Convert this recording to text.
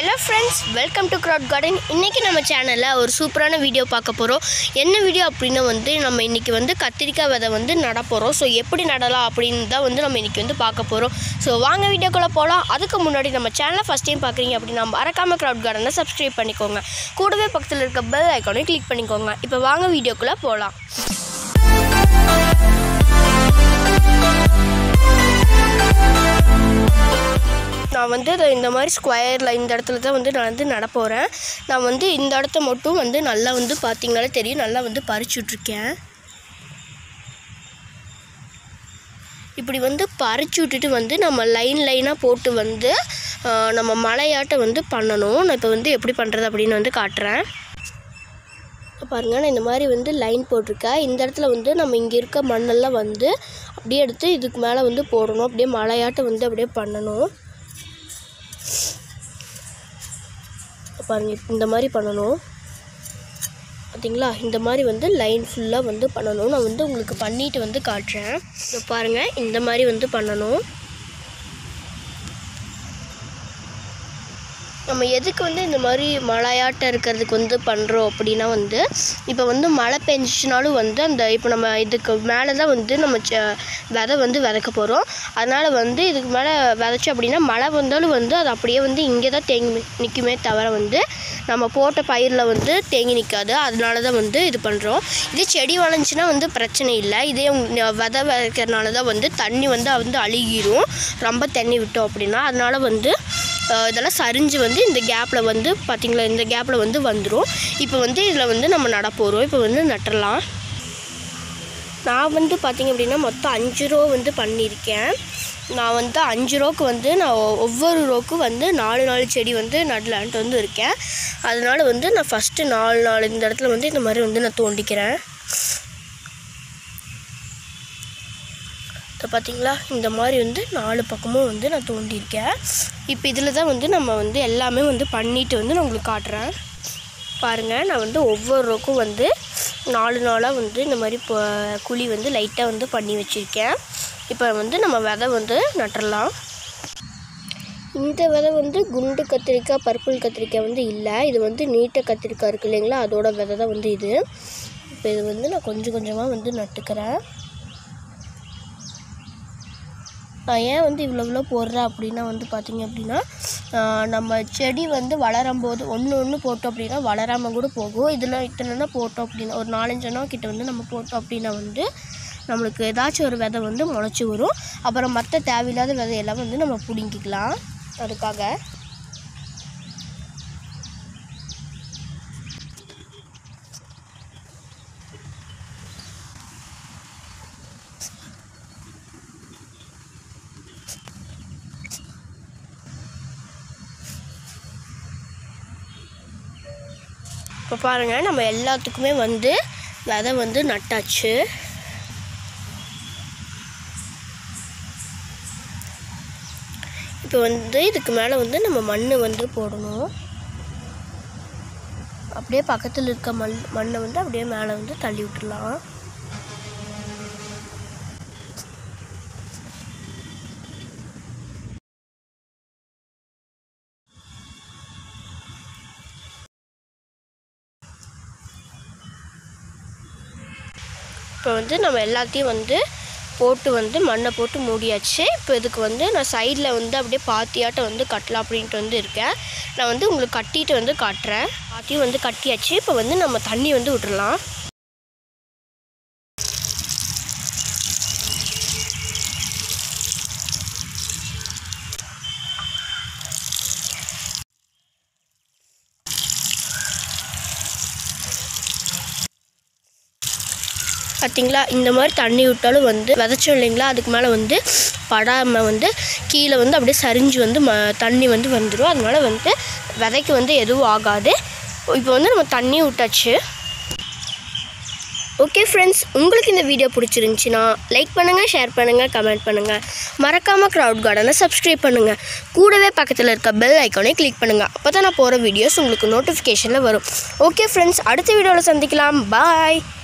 hello friends welcome to Crowd Garden இன்றைக்கி நம்ம சேனலில் ஒரு சூப்பரான வீடியோ பார்க்க போகிறோம் என்ன வீடியோ அப்படின்னா வந்து நம்ம இன்றைக்கி வந்து கத்திரிக்காய் விதை வந்து நட போகிறோம் ஸோ எப்படி நடலாம் அப்படின்னு தான் வந்து நம்ம இன்றைக்கி வந்து பார்க்க போகிறோம் ஸோ வாங்க வீடியோக்குள்ளே போகலாம் அதுக்கு முன்னாடி நம்ம சேனலை ஃபஸ்ட் டைம் பார்க்குறீங்க அப்படின்னா மறக்காமல் க்ரௌட் கார்டனை சப்ஸ்கிரைப் பண்ணிக்கோங்க கூடவே பக்கத்தில் இருக்க பெல் ஐக்கானையும் கிளிக் பண்ணிக்கோங்க இப்போ வாங்க வீடியோக்குள்ளே போகலாம் நான் வந்து இதை இந்த மாதிரி ஸ்கொயரில் இந்த இடத்துல தான் வந்து நான் வந்து நட போகிறேன் நான் வந்து இந்த இடத்த மட்டும் வந்து நல்லா வந்து பார்த்தீங்கனாலே தெரியும் நல்லா வந்து பறிச்சு விட்ருக்கேன் இப்படி வந்து பறிச்சு விட்டுட்டு வந்து நம்ம லைன் லைனாக போட்டு வந்து ஆ, நம்ம மலையாட்டை வந்து பண்ணணும் நான் இப்போ வந்து எப்படி பண்ணுறது அப்படின்னு வந்து காட்டுறேன் பாருங்கள் நான் இந்த மாதிரி வந்து லைன் போட்டிருக்கேன் இந்த இடத்துல வந்து நம்ம இங்கே இருக்க மண்ணெல்லாம் வந்து அப்படியே எடுத்து இதுக்கு மேலே வந்து போடணும் அப்படியே மலையாட்டை வந்து அப்படியே பண்ணணும் பாருங்க இப்ப இந்த மாதிரி பண்ணணும் பார்த்தீங்களா இந்த மாதிரி வந்து லைன் ஃபுல்லாக வந்து பண்ணணும் நான் வந்து உங்களுக்கு பண்ணிட்டு வந்து காட்டுறேன் இப்போ பாருங்கள் இந்த மாதிரி வந்து பண்ணணும் நம்ம எதுக்கு வந்து இந்த மாதிரி மழையாட்டம் இருக்கிறதுக்கு வந்து பண்ணுறோம் அப்படின்னா வந்து இப்போ வந்து மழை பெஞ்சிச்சுனாலும் வந்து அந்த இப்போ நம்ம இதுக்கு மேலே தான் வந்து நம்ம ச விதை வந்து விதைக்க போகிறோம் அதனால் வந்து இதுக்கு மேலே விதைச்சோம் அப்படின்னா மழை வந்தாலும் வந்து அது அப்படியே வந்து இங்கே தான் தேங்கி நிற்குமே தவிர வந்து நம்ம போட்ட பயிரில் வந்து தேங்கி நிற்காது அதனால தான் வந்து இது பண்ணுறோம் இதே செடி வளைஞ்சுன்னா வந்து பிரச்சனை இல்லை இதே உங்க- விதை விதைக்கிறனால தான் வந்து தண்ணி வந்து வந்து அழுகிரும் ரொம்ப தண்ணி விட்டோம் அப்படின்னா அதனால வந்து அஹ், இதெல்லாம் சரிஞ்சு வந்து இந்த கேப்பில் வந்து பார்த்திங்களா இந்த கேப்பில் வந்து வந்துடும் இப்போ வந்து இதில் வந்து நம்ம நட போகிறோம் இப்போ வந்து நட்டுறலாம் நான் வந்து பார்த்திங்க அப்படின்னா மொத்தம் அஞ்சு ரோ வந்து பண்ணியிருக்கேன் நான் வந்து அஞ்சு ரோக்கு வந்து நான் ஒ- ஒவ்வொரு ரோக்கும் வந்து நாலு நாலு செடி வந்து நடலான்ட்டு வந்து இருக்கேன் அதனால வந்து நான் ஃபஸ்ட்டு நாலு நாலு இந்த இடத்துல வந்து இந்த மாதிரி வந்து நான் தோண்டிக்கிறேன் இப்போ பார்த்தீங்களா இந்த மாதிரி வந்து நாலு பக்கமும் வந்து நான் தோண்டியிருக்கேன் இப்போ இதில் தான் வந்து நம்ம வந்து எல்லாமே வந்து பண்ணிட்டு வந்து நான் உங்களுக்கு காட்டுறேன் பாருங்கள் நான் வந்து ஒவ்வொரு ரோக்கும் வந்து நாலு நாளாக வந்து இந்த மாதிரி இப்போ குழி வந்து லைட்டாக வந்து பண்ணி வச்சுருக்கேன் இப்போ வந்து நம்ம விதை வந்து நட்டுறலாம் இந்த விதை வந்து குண்டு கத்திரிக்காய் பர்பிள் கத்திரிக்காய் வந்து இல்லை இது வந்து நீட்ட கத்திரிக்காய் இருக்கு இல்லைங்களா அதோட விதை தான் வந்து இது இப்போ இது வந்து நான் கொஞ்சம் கொஞ்சமாக வந்து நட்டுக்கிறேன் நான் ஏன் வந்து இவ்வளோ இவ்வளோ போடுறேன் அப்படின்னா வந்து பார்த்தீங்க அப்படின்னா ஆஹ் நம்ம செடி வந்து வளரும் போது ஒன்று ஒன்று போட்டோம் அப்படின்னா வளராமல் கூட போகும் இதில் இத்தனைனா போட்டோம் அப்படின்னா ஒரு நாலஞ்சு எண்ணம் கிட்ட வந்து நம்ம போட்டோம் அப்படின்னா வந்து நம்மளுக்கு ஏதாச்சும் ஒரு விதை வந்து முளைச்சி வரும் அப்புறம் மற்ற தேவையில்லாத விதையெல்லாம் வந்து நம்ம பிடுங்கிக்கலாம் அதுக்காக இப்போ பாருங்கள் நம்ம எல்லாத்துக்குமே வந்து விதை வந்து நட்டாச்சு இப்போ வந்து இதுக்கு மேலே வந்து நம்ம மண் வந்து போடணும் அப்படியே பக்கத்தில் இருக்க மண் மண்ணை வந்து அப்படியே மேலே வந்து தள்ளி விட்டுறலாம் இப்போ வந்து நம்ம எல்லாத்தையும் வந்து போட்டு வந்து மண்ணை போட்டு மூடியாச்சு இப்போ இதுக்கு வந்து நான் சைடில் வந்து அப்படியே பாத்தியாட்டம் வந்து கட்டலாம் அப்படின்ட்டு வந்து இருக்கேன் நான் வந்து உங்களுக்கு கட்டிட்டு வந்து காட்டுறேன் பாத்தியும் வந்து கட்டியாச்சு இப்போ வந்து நம்ம தண்ணி வந்து விட்டுறலாம் பார்த்தீங்களா இந்த மாதிரி தண்ணி விட்டாலும் வந்து விதைச்சோம் இல்லைங்களா அதுக்கு மேலே வந்து படாமல் வந்து கீழே வந்து அப்படியே சரிஞ்சு வந்து ம தண்ணி வந்து வந்துடும் அதனால வந்து விதைக்கு வந்து எதுவும் ஆகாது இப்போ வந்து நம்ம தண்ணி விட்டாச்சு ஓகே ஃப்ரெண்ட்ஸ் உங்களுக்கு இந்த வீடியோ பிடிச்சிருந்துச்சின்னா லைக் பண்ணுங்கள் ஷேர் பண்ணுங்கள் கமெண்ட் பண்ணுங்கள் மறக்காமல் க்ரௌட் கார்டனை சப்ஸ்கிரைப் பண்ணுங்கள் கூடவே பக்கத்தில் இருக்க பெல் ஐக்கானை கிளிக் பண்ணுங்கள் அப்போ தான் நான் போகிற வீடியோஸ் உங்களுக்கு நோட்டிஃபிகேஷனில் வரும் ஓகே ஃப்ரெண்ட்ஸ் அடுத்த வீடியோவில் சந்திக்கலாம் பாய்